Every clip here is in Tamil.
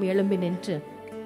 எழும்பி நின்று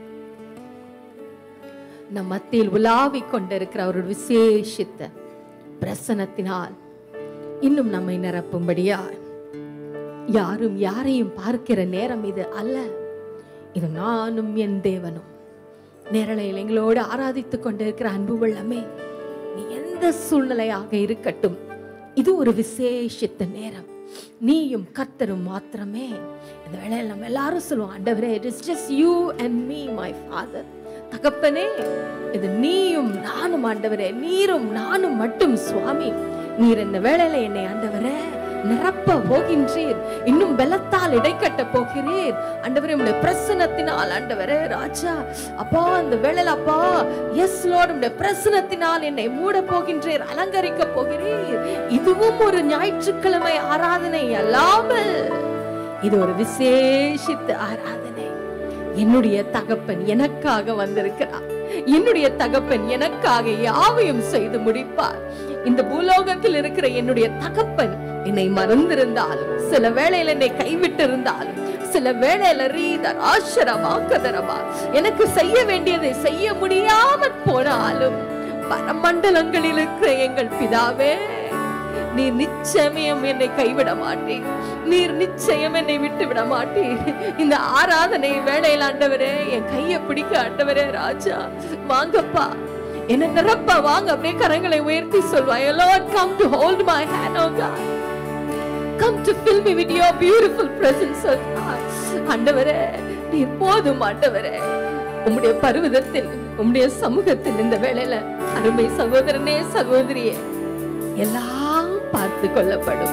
நம் மத்தியில் உலாவிக் கொண்டிருக்கிற ஒரு விசேஷித்த பிரசனத்தினால் இன்னும் நம்மை நிரப்பும்படியா யாரும் யாரையும் பார்க்கிற நேரம் இது அல்ல இது நானும் என் தேவனும் நேரலையில் எங்களோடு ஆராதித்துக் கொண்டிருக்கிற அன்பு உள்ளமே நீ எந்த சூழ்நிலையாக இருக்கட்டும் இது ஒரு விசேஷித்த நேரம் நீயும் கர்த்தரும் மாத்திரமே இந்த வேளையில் நம்ம எல்லாரும் சொல்லுவோம் ஆண்டவரே it is just you and me my father தகப்பனே இது நீயும் நானும் ஆண்டவரே நீரும் நானும் மட்டும் சுவாமி நீர் இந்த வேளையில என்னை ஆண்டவரே நிரப்ப போகின்றீர் இன்னும் பலத்தால் இடைக்கட்ட போகிறீர் ஆண்டவரே உடைய பிரசனத்தினால் ஆண்டவரே ராஜா அப்பா அந்த வேளையில அப்பா எஸ் லோட் உடைய பிரசனத்தினால் என்னை மூட போகின்றீர் அலங்கரிக்க போகிறீர் இதுவும் ஒரு ஞாயிற்றுக்கிழமை ஆராதனை அல்லாமல் இது ஒரு விசேஷித்த ஆராதனை என்னுடைய தகப்பன் எனக்காக வந்திருக்கிறார் என்னுடைய தகப்பன் எனக்காக யாவையும் செய்து முடிப்பார் இந்த பூலோகத்தில் இருக்கிற என்னுடைய தகப்பன் என்னை மறந்திருந்தாலும் சில வேளையில என்னை கைவிட்டு இருந்தாலும் சில வேளையில ரீதர் ஆசிரமாக்கதரமா எனக்கு செய்ய வேண்டியதை செய்ய முடியாமற் போனாலும் பரமண்டலங்களில் இருக்கிற எங்கள் பிதாவே நீர் நிச்சயம் என்னை கைவிட மாட்டீர் நீர் நிச்சயம் என்னை விட்டு விட மாட்டீர் இந்த ஆராதனை வேளையில் ஆண்டவரே என் கையை பிடிக்க ஆண்டவரே ராஜா வாங்கப்பா என்ன நிரப்ப வாங்க அப்படியே கரங்களை உயர்த்தி சொல்வாய் Lord come to hold my hand oh God come to fill me with your beautiful presence oh God ஆண்டவரே நீர் போதும் ஆண்டவரே உம்முடைய பருவதத்தில் உம்முடைய சமூகத்தில் இந்த வேளையில அருமை சகோதரனே சகோதரியே எல்லாம் பார்த்து கொள்ளப்படும்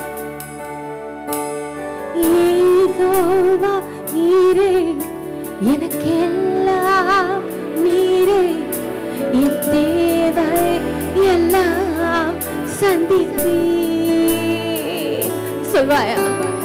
ஏகோவா நீரே எனக்கெல்லாம் நீரே என் தேவை எல்லாம் சந்தித்தீ சொல்வாயா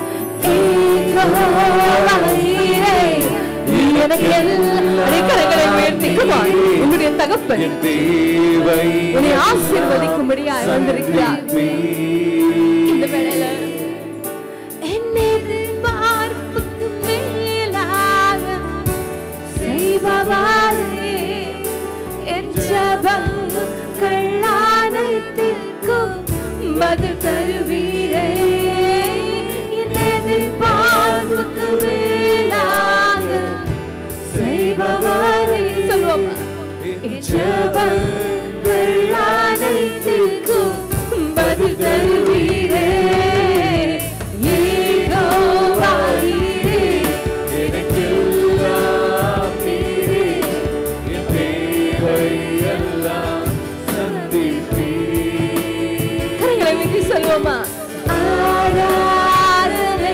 ஏகோவா நீரே நீ எனக்கு எல்லாம் கரங்களை உயர்த்திக்குமா உன்னுடைய தகப்பன் என் தேவை உன்னை ஆசீர்வதிக்கும்படியாய் வந்திருக்கிறார் இந்த வேளையில என் எதிர்பார்ப்புக்கு மேலாக செய்பவாரே என் ஜபங்கள் அனைத்திற்கும் பதில் தருவீரே என் எதிர்பார்ப்புக்கு மேலாக செய்பவாரே சொல்லுவோமா என் ஜபங்கள் அனைத்திற்கும் பதில் தருவீரே யெகோவா நீரே எனக்கெல்லாம் நீரே என் தேவை எல்லாம் சந்திப்பீர் கரங்களை வைத்து சொல்லுவோமா ஆராதனை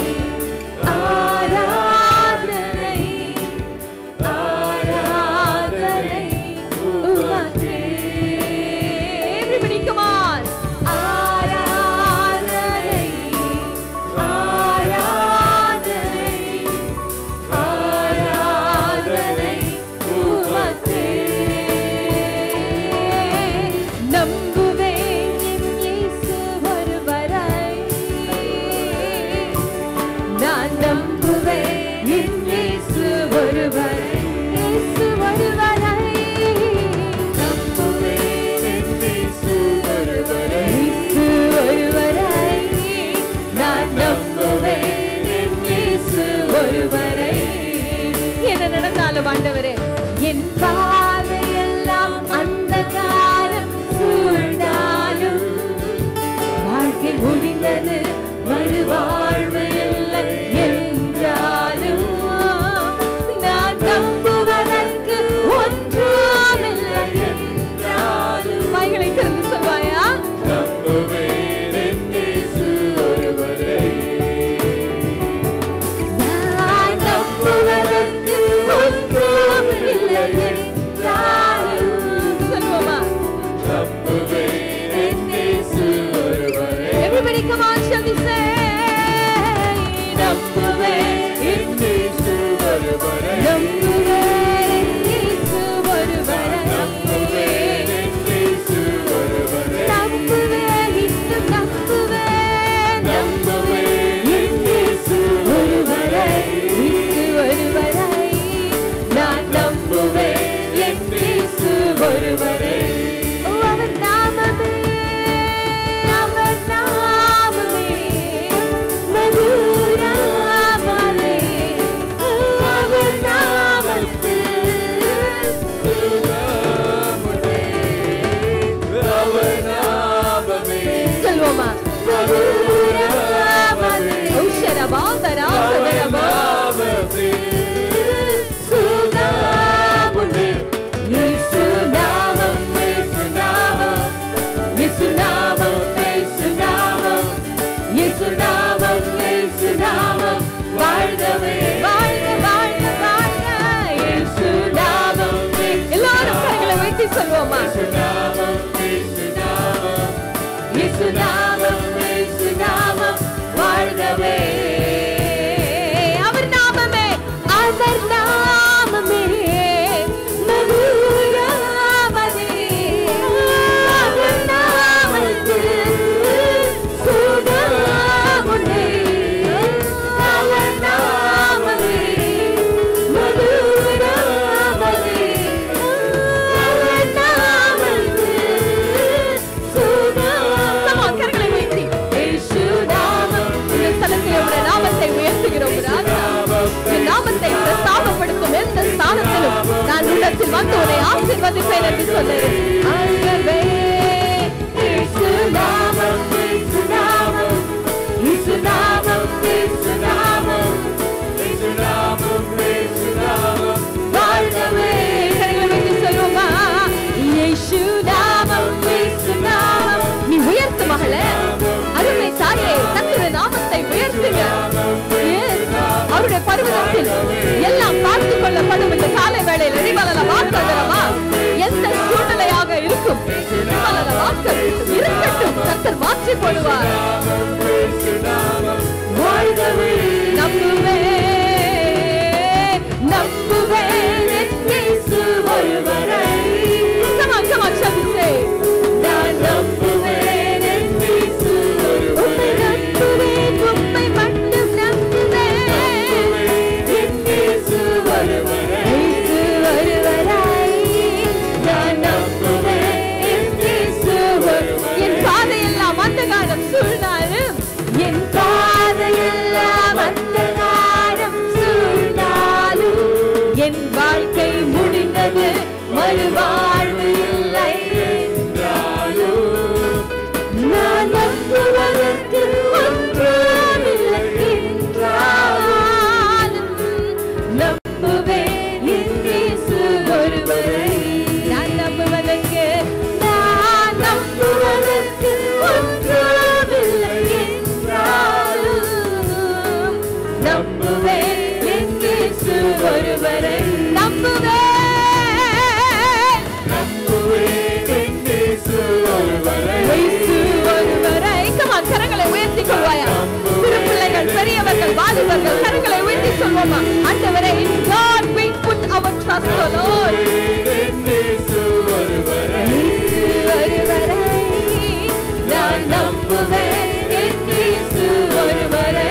ஆராதனை ஆராதனை உமக்கே. Everybody come on. ஆராதனை ஆராதனை ஆராதனை உமக்கே. நம்புவேன் என் இயேசு ஒருவரை. நான் நம்புவேன் என் இயேசு ஒருவரை. இயேசு ஒருவரை. நம்புவேன் என் இயேசு ஒருவரை. இயேசு ஒருவரை. நான் நம்புவேன் என் இயேசு ஒருவரை. என்ன நடந்தாலும் ஆண்டவரே என் பாதையெல்லாம் அந்த காலம் சூழ்ந்தாலும் வாழ்க்கை முடிந்தது மறுவாழ்வு இல்லை என்றாலும் நான் நம்புவதற்கு ஒன்றுமில்லை என்றாலும் வாய்களை திறந்து சொல்வாயா நம்புவேன் என் இயேசு ஒருவரை நான் நம்புவதற்கு ஒன்றுமில்லை என்றாலும் இடத்தில் வந்து உன்னை ஆசீர்வதிப்பேன் என்று சொன்னது ஆண்டவே இயேசு நாமம் இயேசு நாமம் இயேசு நாமம் இயேசு நாமம் வாழ்கவே கரங்களை வைத்து சொல்லுவோமா இயேசு நாமம் இயேசு நாமம் நீ உயர்த்து மகளே அருமை தாயே தன்னுடைய நாமத்தை உயர்த்துங்க Yes. அவருடைய பருவத்தில் எல்லாம் பார்த்து கொள்ளப்படும் இந்த காலை வேளையில் ரிவலல வாக்குறமா எந்த சூழ்நிலையாக இருக்கும் ரிவலல வாக்கு இருக்கட்டும் கர்த்தர் மாற்றி போடுவார் வாழ்கவே நம்புவே நம்புவே இயேசு ஒருவரை Come on, come on, shall we say? நான் நம்புவேன் என் இயேசு உம்மை நம்புவேன், உம்மை மட்டும் நம்புவேன். என் இயேசு ஒருவரை. இயேசு ஒருவரை. நான் நம்புவேன் என் இயேசு ஒருவரை. என் பாதையெல்லாம் அந்தகாரம் சூழ்ந்தாலும் என் பாதையெல்லாம் அந்தகாரம் சூழ்ந்தாலும் என் வாழ்க்கை முடிந்தது மறுவாழ்வு இல்லை நான் நம்புவதற்கு ஒன்றுமில்லை என்றாலும் நம்புவேன் என் இயேசு ஒருவரை. நான் நம்புவதற்கு நான் நம்புவதற்கு ஒன்றுமில்லை என்றாலும் நம்புவேன் என் இயேசு ஒருவரை. நம்புவேன் இயேசு ஒருவரை. Come on, கரங்களை உயர்த்திக் கொள்வாயா சிறு பிள்ளைகள் பெரியவர்கள் வாலிபர்கள் கரங்களை உயர்த்தி சொல்வோமா ஆண்டவரே God we put our trust on Lord இயேசு ஒருவரை நான் நம்புவேன் என் இயேசு ஒருவரை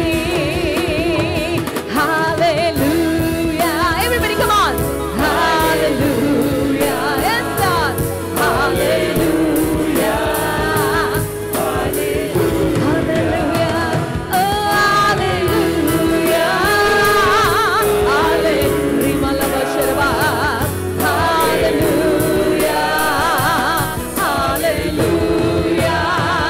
Hallelujah everybody come on Hallelujah yes God Hallelujah Hallelujah. Oh, hallelujah. Hallelujah. Malabashiraba. Hallelujah. Hallelujah.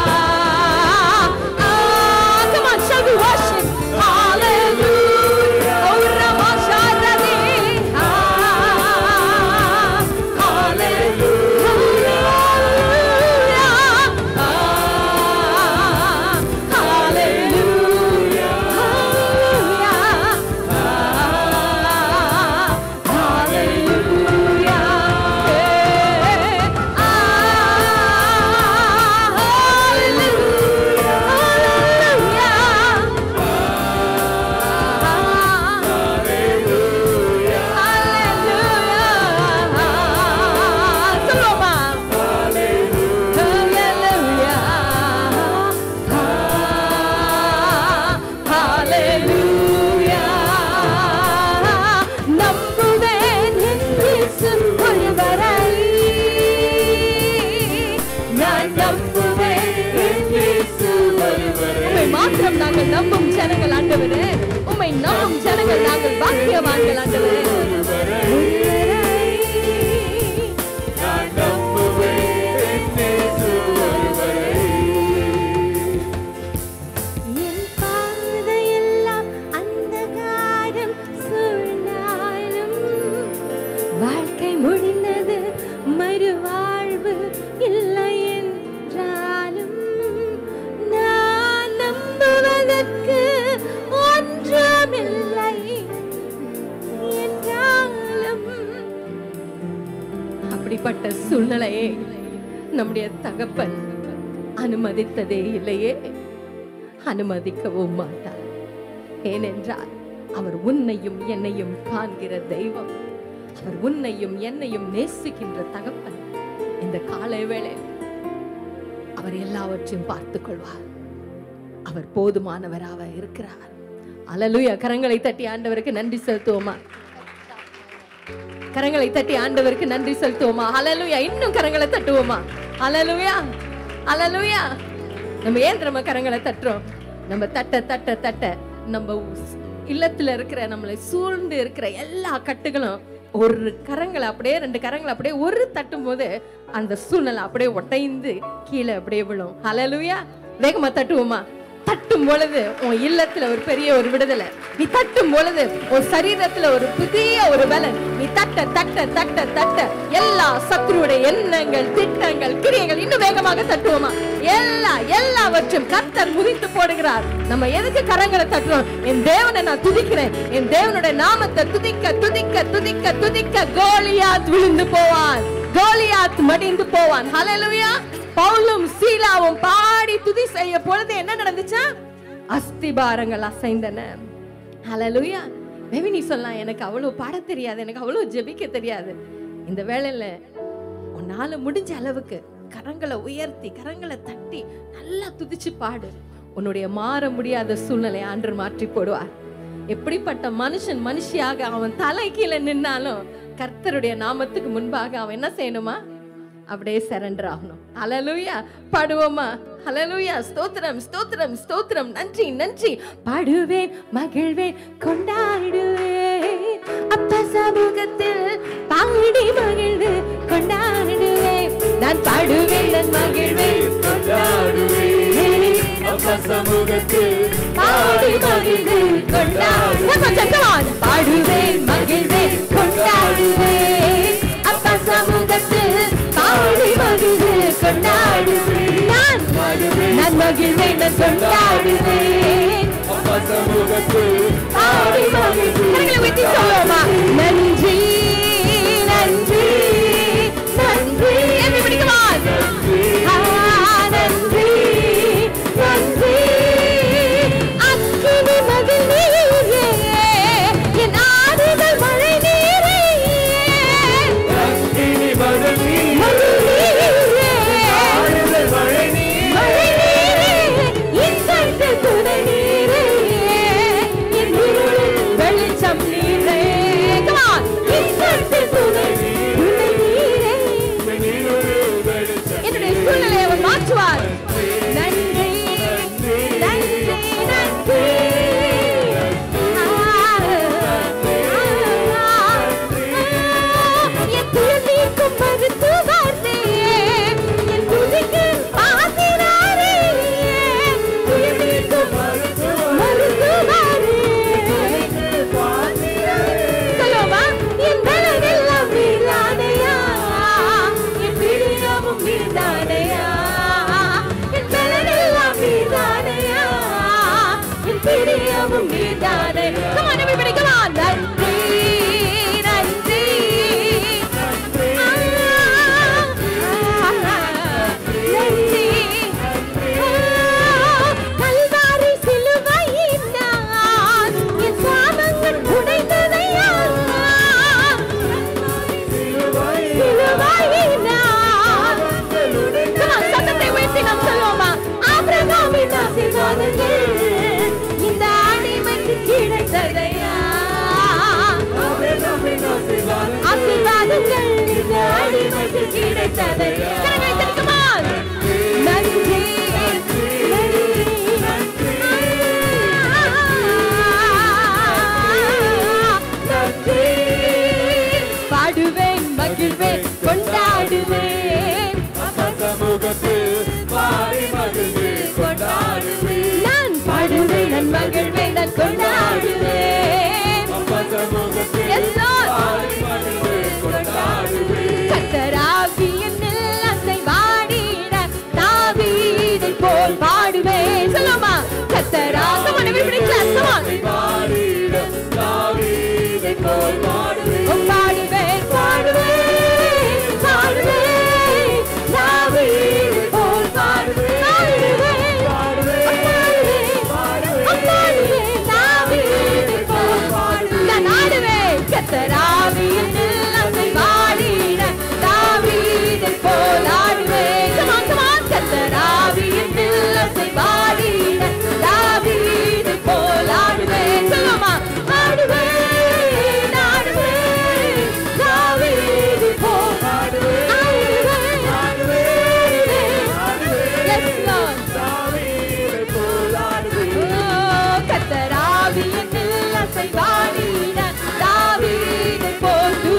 Ah, come on, shall we worship? Hallelujah. Oh, Ramashadadi. Ah, hallelujah. Ah, hallelujah. Hallelujah. Ah, hallelujah. Eh, ah, hallelujah. Hallelujah. Hallelujah. சொல்லுவோமா? Hallelujah. Hallelujah. நம்புவேன் என் இயேசு ஒருவரை. நான் நம்புவேன் என் இயேசு ஒருவரை. உம்மை மாத்திரம் நாங்கள் நம்பும் ஜனங்கள் ஆண்டவரே உம்மை நம்பும் ஜனங்கள் நாங்கள் பாக்கியவான்கள் ஆண்டவரே ஒருவரை. என் பாதையெல்லாம் அந்தகாரம் சூழ்ந்தாலும் வாழ்க்கை முடிந்தது மறுவாழ்வு இல்லை என்றாலும் நான் நம்புவதற்கு ஒன்றுமில்லை என்றாலும் அப்படிப்பட்ட சூழ்நிலையை நம்முடைய தகப்பன் அனுமதித்ததே இல்லையே அனுமதிக்கவும் மாட்டார் ஏனென்றால் அவர் உன்னையும் என்னையும் காண்கிற தெய்வம் அவர் உன்னையும் என்னையும் நேசிக்கின்ற தகப்பன் இந்த காலை வேளையில் அவர் எல்லாவற்றையும் பார்த்துக் கொள்வார் அவர் போதுமானவராக இருக்கிறார் அலலுயா கரங்களை தட்டி ஆண்டவருக்கு நன்றி செலுத்துவோமா கரங்களை தட்டி ஆண்டவருக்கு நன்றி செலுத்துவோமா அலலுயா இன்னும் கரங்களை தட்டுவோமா அலலுயா அலலுயா நம்ம ஏன் நம்ம கரங்களை தட்டுறோம் நம்ம தட்ட தட்ட தட்ட நம்ம உஸ்- இல்லத்துல இருக்கிற நம்மளை சூழ்ந்து இருக்கிற எல்லா கட்டுகளும் ஒரு கரங்களை அப்படியே ரெண்டு கரங்களை அப்படியே ஒரு தட்டும் போது அந்த சூழ்நிலை அப்படியே ஒட்டைந்து கீழே அப்படியே விழும் ஹalleluya வேகமா தட்டுவோமா தட்டும் பொழுது உன் இல்லத்துல ஒரு பெரிய ஒரு விடுதலை நீ தட்டும் பொழுது உன் சரீரத்துல ஒரு புதிய ஒரு பலன் நீ தட்ட தட்ட தட்ட தட்ட எல்லா சத்ருடைய எண்ணங்கள் திட்டங்கள் கிரியைகள் இன்னும் வேகமாக தட்டுவோமா எல்லா எல்லாவற்றும் கர்த்தர் முதித்து போடுகிறார் நம்ம எதுக்கு கரங்களை தட்டுறோம் என் தேவனை நான் துதிக்கிறேன் என் தேவனுடைய நாமத்தை துதிக்க துதிக்க துதிக்க துதிக்க கோலியாத் விழுந்து போவான் கோலியாத் மடிந்து போவான் ஹalleluya பவுலும் சீலாவும் பாடி துதி செய்ய பொழுது என்ன நடந்துச்சா அஸ்திபாரங்கள் அசைந்தன ஹalleluya மேபி நீ சொல்லலாம் எனக்கு அவ்வளவு பாட தெரியாது எனக்கு அவ்வளவு ஜெபிக்க தெரியாது இந்த வேளையில உன்னால முடிஞ்ச அளவுக்கு கரங்களை உயர்த்தி கரங்களை தட்டி நல்லா துதிச்சு பாடு உன்னுடைய மாற முடியாத சூழ்நிலை ஆண்டு மாற்றி போடுவார் எப்படிப்பட்ட மனுஷன் மனுஷியாக அவன் தலை கீழே நின்னாலும் கர்த்தருடைய நாமத்துக்கு முன்பாக அவன் என்ன செய்யணுமா அப்படியே சரண்டர் ஆகணும் ஹalleluya பாடுவோமா ஹalleluya ஸ்தோத்திரம் ஸ்தோத்திரம் ஸ்தோத்திரம் நன்றி நன்றி பாடுவேன் மகிழ்வேன் கொண்டாடுவேன் அப்ப சமூகத்தில் பாடி மகிழ்ந்து கொண்டாடுவேன் நான் பாடுவேன் நான் மகிழ்வேன் கொண்டாடுவேன் அப்ப சமூகத்தில் பாடி மகிழ்ந்து கொண்டாடுவேன் பாடுவேன் மகிழ்வேன் கொண்டாடுவேன் அப்பா சமூகத்தில் பாடி மகிழ்ந்து கொண்டாடுவேன் நான் நான் மகிழ்வேன் நான் கொண்டாடுவேன் அப்ப சமூகத்தில் பாடி மகிழ்ந்து கரங்களை உயர்த்தி சொல்லுவோமா நன்றி நன்றி நன்றி everybody come on ஆ, நன்றி நன்றி அக்கினி மகிழ் நீரே என் ஆறுதல் மழை நீரே அக்கினி மகள் நீ மகிழ் நீரே ஆறுதல் மழை நீ மழை நீரே இசைத்து துணை நீரே என் இருளில் வெளிச்சம் நீரே come on இசைத்து துணை துணை நீரே நீரொரு வெளிச்சம் என்னுடைய சூழ்நிலையை அவர் மாற்றுவார் நன்றி நன்றி நன்றி என் துயர் நீக்கும் மருத்துவரே, என் துதிக்கு ஆசிராரே, துயர் நீக்கும் மருத்துவரே. சொல்லுவோமா? என் பலனெல்லாம் நீர்தானையா? என் பிரியமும் நீர்தானையா? என் பலனெல்லாம் நீர்தானையா? என் பிரியமும் நீர்தானே. Come on, everybody, come on. நன்றி, நன்றி. ஆ, ஆ, நன்றி. ஆ, கல்வாரி சிலுவையினால் என் சாபங்கள் உடைந்ததையா சிலுவையினால் Come on, சத்தத்தை உயர்த்தி நாம் சொல்லுவோமா? ஆபிரகாமின் ஆசீர்வாதங்கள் இந்த அடிமைக்கு கிடைத்ததையா? ஆசீர்வாதங்கள் இந்த அடிமைக்கு கிடைத்ததையா? கரங்களை தட்டி, come on. நன்றி, நன்றி. நன்றி. பாடுவேன் மகிழ்வேன் கொண்டாடுவேன் அப்ப சமூகத்தில் பாடி மகிழ்ந்து கொண்டாடுவேன் நான் பாடுவேன் நான் மகிழ்வேன் நான் கொண்டாடுவேன் அப்ப சமூகத்தில் Yes, Lord. பாடி மகிழ்ந்து கொண்டாடுவேன் கத்தராவியனில் அசைவாடிட தாவீதை போல் பாடுவேன் சொல்லுமா கத்தரா come on everybody clap come on பாடிட தாவீதை போல் பாடுவேன் ஓ, பாடுவேன் பாடுவேன் பாடுவேன் தாவீதை போல் பாடுவேன் பாடுவேன் பாடுவேன் பாடுவேன் தாவீதை போல் பாடுவேன் நான் ஆடுவேன் கத்தராவியனில் அசைவாடிட தாவீதை போல் ஆடுவேன் come on come on கத்தராவியனில் அசைவாடிட தாவீதை போல் ஆடுவேன் சொல்லுமா ஆடுவேன் ஆடுவேன் தாவீதை போல் ஆடுவேன் ஆடுவேன் Yes, Lord. தாவீதை போல் ஆடுவேன் கத்தராவியனில் அசைவாடிட தாவீதை போல்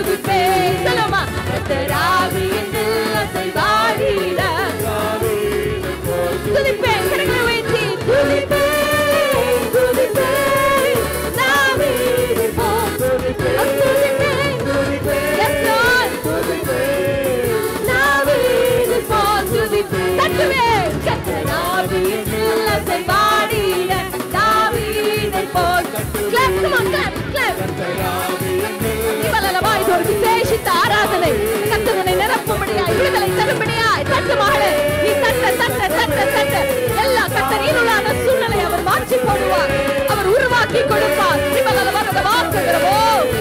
கத்தராவியின் இல்லத்தை வாழிட துதிப்பேன் கரங்களை உயர்த்தி துதிப்பேன் துதிப்பேன் தாவீது போல் துதிப்பேன் Yes, Lord. தாவீது போல் துதிப்பேன் தட்டுவேன் கத்தராவியின் இல்லத்தை வாழிட தாவீதை போல் Clap, come on, clap, clap. இவளவாய் இது ஒரு விசேஷித்த ஆராதனை கத்தவனை நிரப்பும்படியாய் விடுதலை தரும்படியாய் தட்டு மகளே நீ தட்ட தட்ட தட்ட தட்ட எல்லா கத்தரியிலுள்ளான சூழ்நிலை அவர் மாற்றி போடுவார் அவர் உருவாக்கி கொடுப்பார் இவளவரத வாக்குகிறவோ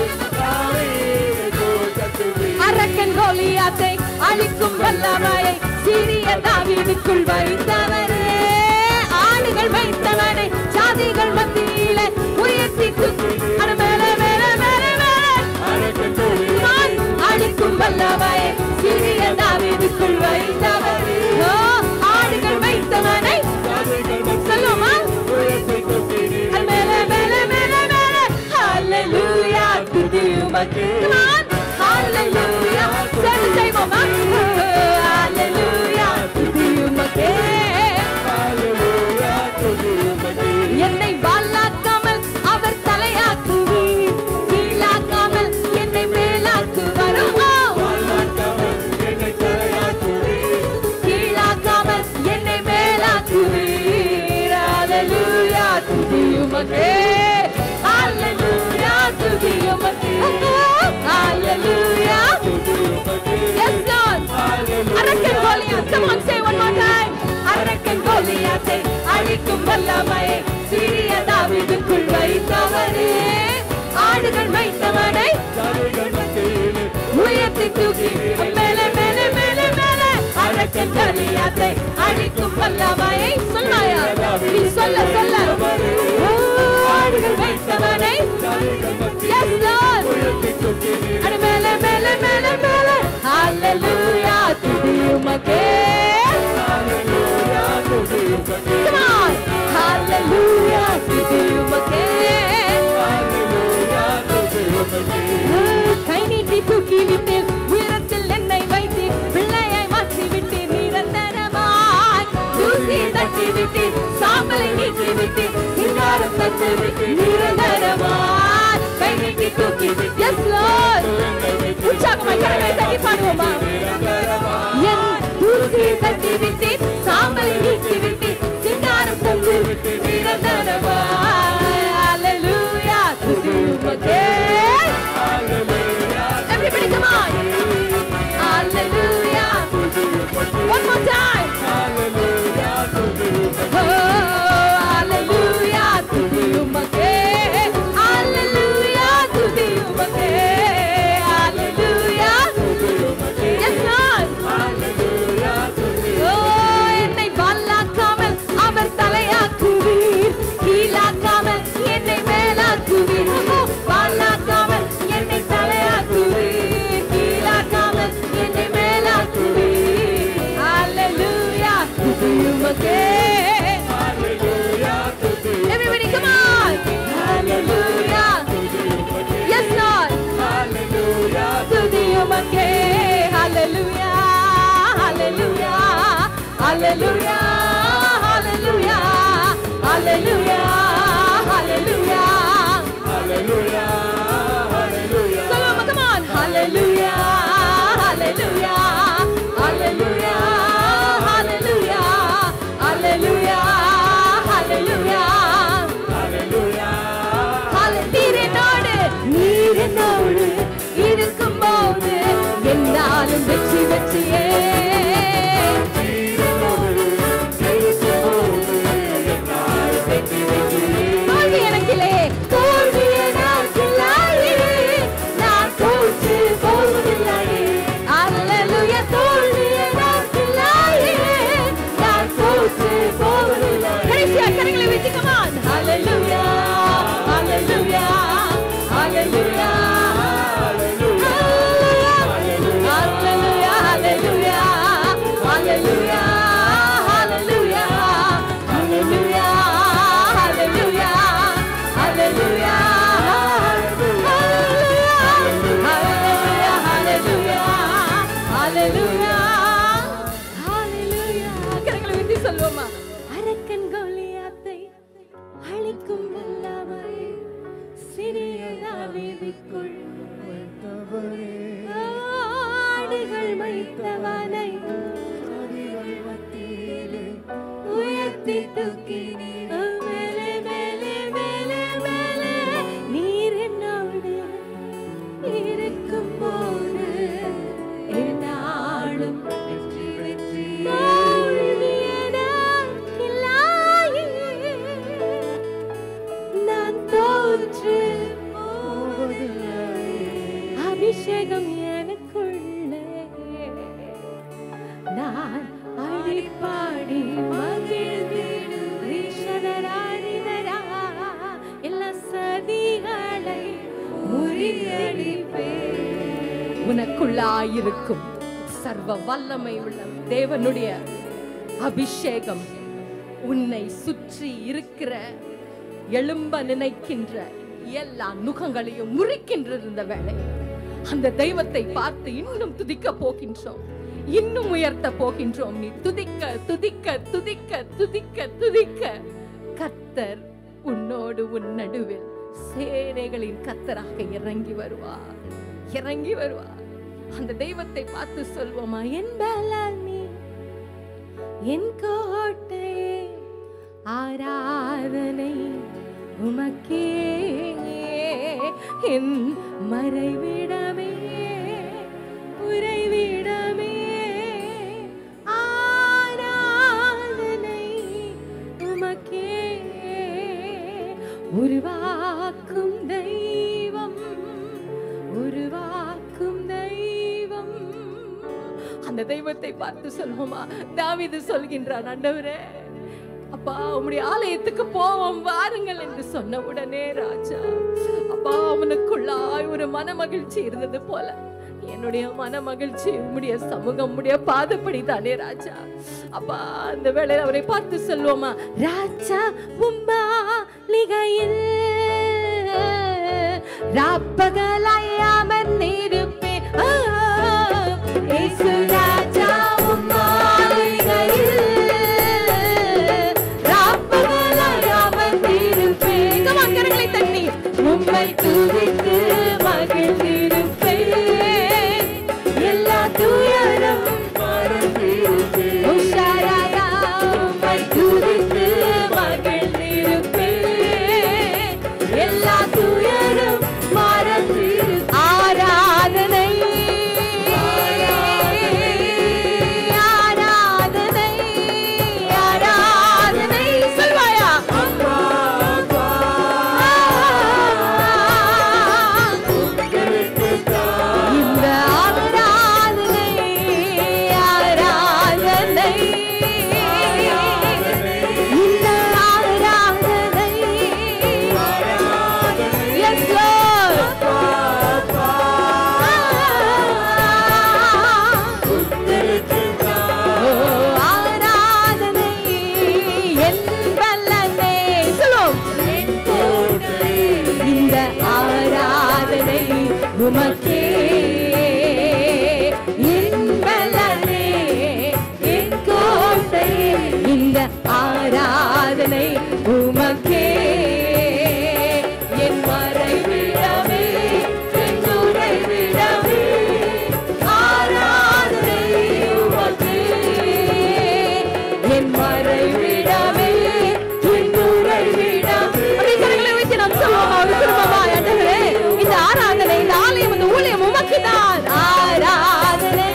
அரக்கன் கோலியாத்தை அழிக்கும் வல்லமையை சிறிய தாவீதுக்குள் வைத்தவரே ஆடுகள் வைத்தவனை சாதிகள் மத்தியிலே உயர்த்தி தூக்கி அது மேலே மேலே மேலே மேலே நான் அழிக்கும் வல்லமையை சிறிய தாவீதுக்குள் வைத்தவரே ஓ, ஆடுகள் வைத்தவனை சொல்லுமா அது மேலே மேலே மேலே மேலே ஹalleluya துதி உமக்கு Come on. Hallelujah. சேர்ந்து செய்வோமா? Hallelujah. துதி உமக்கே. என்னை வாலாக்காமல் அவர் தலையாக்குவீர் கீழாக்காமல் என்னை மேலாக்குவார் ஓ, கீழாக்காமல் என்னை மேலாக்குவீர் Hallelujah. துதி உமக்கே. Hallelujah. துதி உமக்கே. Hallelujah. Yes, Lord. அரக்கன் Goliath. Come on, say one more time. அரக்கன் கோலியாத்தை அழிக்கும் வல்லமையை சிறிய தாவீதுக்குள் வைத்தவரே ஆடுகள் வைத்தவனை உயர்த்தி தூக்கி மேலே மேலே மேலே மேலே அரக்கன் கோலியாத்தை அழிக்கும் வல்லமையை சொன்னாயா நீ சொல்ல சொல்ல ஓ, ஆடுகள் வைத்தவனை Yes, Lord. அடி மேலே மேலே மேலே மேலே ஹalleluya துதி உமக்கே Come on hallelujah துதி உமக்கே கை நீட்டி தூக்கி விட்டு உயரத்தில் என்னை வைத்து பிள்ளையாய் மாற்றி விட்டு நிரந்தரமாய் தூசி தட்டி விட்டு சாம்பலை நீக்கி விட்டு சிங்காரம் தட்டு விட்டு நிரந்தரமாய் கை நீட்டி தூக்கி விட்டு எஸ் லார்ட் உற்சாகமாய் கரங்களை தட்டி பாடுவோமா என் தூசி தட்டி விட்டு சாம்பலை நீக்கி விட்டு சிங்காரம் தட்டு விட்டு நிரந்தரமாய் Hallelujah துதி உமக்கே Everybody come on. Hallelujah. One more time. Oh, hallelujah. துதி உமக்கே. Hallelujah. துதி உமக்கே. Hallelujah. அவரே ஆடுகள் வைத்தவனை நதிகள் மத்தியிலே உயர்த்தி தூக்கி மேலே மேலே மேலே மேலே நீர் என்னோடு இருக்கும் போது என்னாலும் வெற்றி வெற்றி தோல்வி எனக்கில்லாயே. நான் தோற்று அபிஷேகம் எனக்குள்ளே நான் அடிப்பாடி மகிழ்ந்திடும் ஈஸ்வரராடினரா எல்லா சதிகளை முறியடிப்பே உனக்குள்ளாயிருக்கும் சர்வ வல்லமை உள்ள தேவனுடைய அபிஷேகம் உன்னை சுற்றி இருக்கிற எழும்ப நினைக்கின்ற எல்லா நுகங்களையும் முறிக்கின்றது இந்த வேலை அந்த தெய்வத்தை பார்த்து இன்னும் துதிக்க போகின்றோம் இன்னும் உயர்த்த போகின்றோம் நீ துதிக்க துதிக்க துதிக்க துதிக்க துதிக்க கர்த்தர் உன்னோடு உன் நடுவில் சேனைகளின் கர்த்தராக இறங்கி வருவார் இறங்கி வருவார் அந்த தெய்வத்தை பார்த்து சொல்வோமா என் பலனே என் கோட்டையே ஆராதனை உமக்கே என் மறைவிடமே உறைவிடமே ஆராதனை உமக்கே உருவாக்கும் தெய்வம் உருவாக்கும் தெய்வம் அந்த தெய்வத்தை பார்த்து சொல்வோமா தாவீது சொல்கின்றான் ஆண்டவரே அப்பா உம்முடைய ஆலயத்துக்கு போவோம் வாருங்கள் என்று சொன்ன உடனே ராஜா அப்பா அவனுக்குள்ளாய் ஒரு மன மகிழ்ச்சி இருந்தது போல என்னுடைய மன மகிழ்ச்சி உம்முடைய சமூகம் உம்முடைய பாதப்படி தானே ராஜா அப்பா அந்த வேளையில அவரை பார்த்து சொல்லுவோமா ராஜா உம்மா லிகையில் ராப்பகலாய் அமர்ந்திருப்பேன் ஆ, இயேசு ராஜா உம் மாளிகையில் ராப்பகலாய் அமர்ந்திருப்பேன். Come on, கரங்களை தட்டி உம்மை துதித்து மகிழ்ந்திருப்பேன் எல்லா துயரம் உஷாராதா உம்மை துதித்து மகிழ்ந்திருப்பேன் எல்லா துயரம் மறந்திரு ஆராதனை ஆராதனை ஆராதனை சொல்வாயா இந்த ஆராதனை ஆராதனை இந்த ஆராதனை Yes, Lord. ஓ, ஆராதனை என் வல்லனை. சொல்லுவோம். இந்த ஆராதனை உமக்கே என் பலனே என் கோட்டை இந்த ஆராதனை உமக்கே என் மறைவிடமே என் உறைவிடமே ஆராதனை உமக்கே என் மறைவிடமே என் உறைவிடம் அப்படி கரங்களை வைத்து நாம் சொல்லுவோமா விரும்பமா ஆண்டவரே இந்த ஆராதனை இந்த ஆலயம் இந்த ஊழியம் உமக்கு தான் ஆராதனை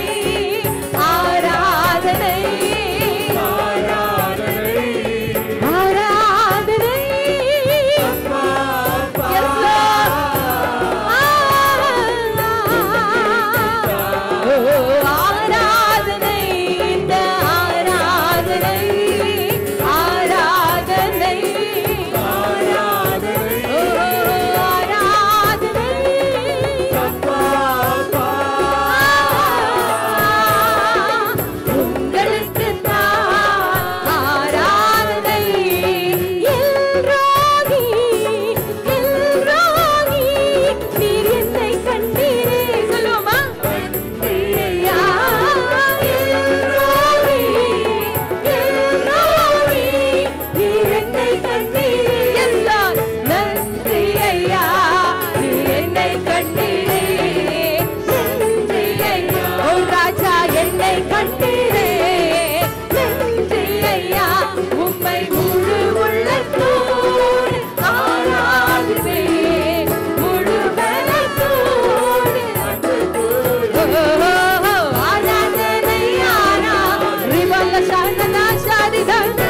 ஆராதனை ஆராதனை Yes, Lord. ஓ, ஆராதனை இந்த ஆராதனை ஆராதனை ஓ, ஆராதனை உங்களுக்கு ஆராதனை எல்ரோகி எல்ரோகி நீர் என்னை கண்டீரே சொல்லுவோமா கண்டீரே நன்றி ஐயா உம்மை முழு உள்ளத்தோடு ஆராதிப்பேன் முழு பலத்தோடு ஆராதனை ஆரா ரிவல்ல சரணா சாதிதனா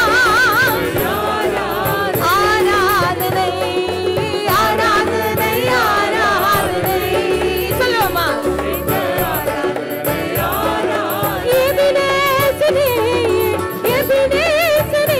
ஆராதனை ஆராதனை ஆராதனை சொல்லுவோமா எபினேசரே, எபினேசரே,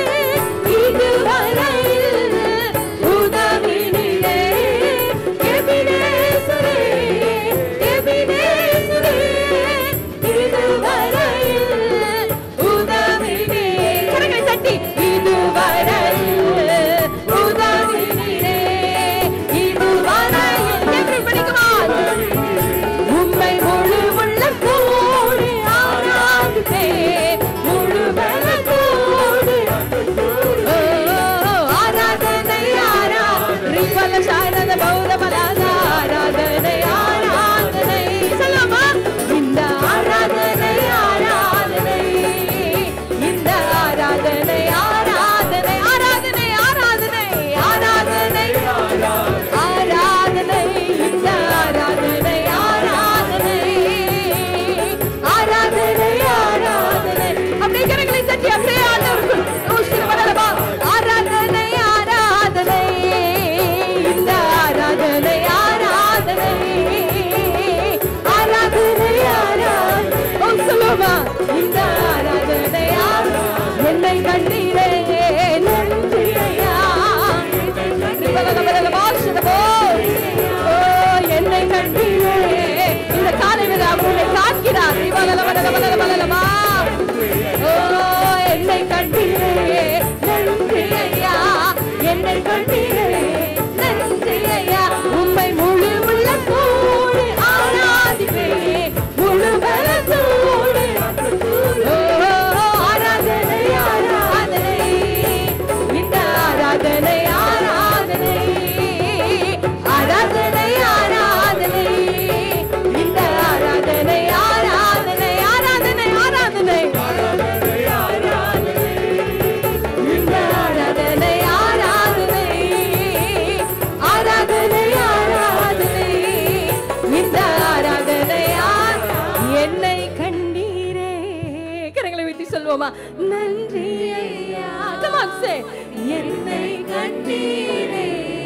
இதுவரையில் உதவினீரே. எபினேசரே, எபினேசரே, இதுவரையில் உதவினீரே. கரங்களை தட்டி, இதுவரையில் உதவினீரே. இதுவரையில் Everybody come on. உம்மை முழு உள்ளத்தோடு ஆராதிப்பே முழு பலத்தோடு ஓ, ஆராதனை ஆரா ரிபல சாரத பௌர பலாத ஆராதனை ஆராதனை சொல்லமா இந்த ஆராதனை ஆராதனை இந்த ஆராதனை ஆராதனை ஆராதனை ஆராதனை ஆராதனை ஆராதனை இந்த ஆராதனை ஆராதனை ஆராதனை ஆராதனை அப்படியே கரங்களை தட்டி அப்படியே ஆண்டவருக்குள் ஊசிர் படலமா ஆராதனை ஆராதனை இந்த ஆராதனை ஆராதனை ஆராதனை ஆராதனை ஓ சொல்லுமா இந்த ஆராதனை ஆராதனை என்னை கண்டீரே நன்றி ஐயா ஓ, என்னை கண்டீரே இந்த காலையில் அவர் உன்னை காக்கிறார் இவளல வளல வளல வளலமா ஓ என்னை கண்டீரே நன்றி ஐயா என்னை கண்டீரே நன்றி ஐயா உம்மை முழு உள்ளத்தோடு ஆராதிப்பே முழு பலத்தோடு ஓ ஆராதனை ஆராதனை இந்த ஆராதனை ஆராதனை ஆராதனை ஆராதனை இந்த ஆராதனை ஆராதனை ஆராதனை ஆராதனை இந்த ஆராதனை ஆராதனை ஆராதனை ஆராதனை இந்த ஆராதனை ஆரா- என்னை கண்டீரே கரங்களை வெட்டி சொல்வோமா நன்றி ஐயா Come on, say. என்னை கண்டீரே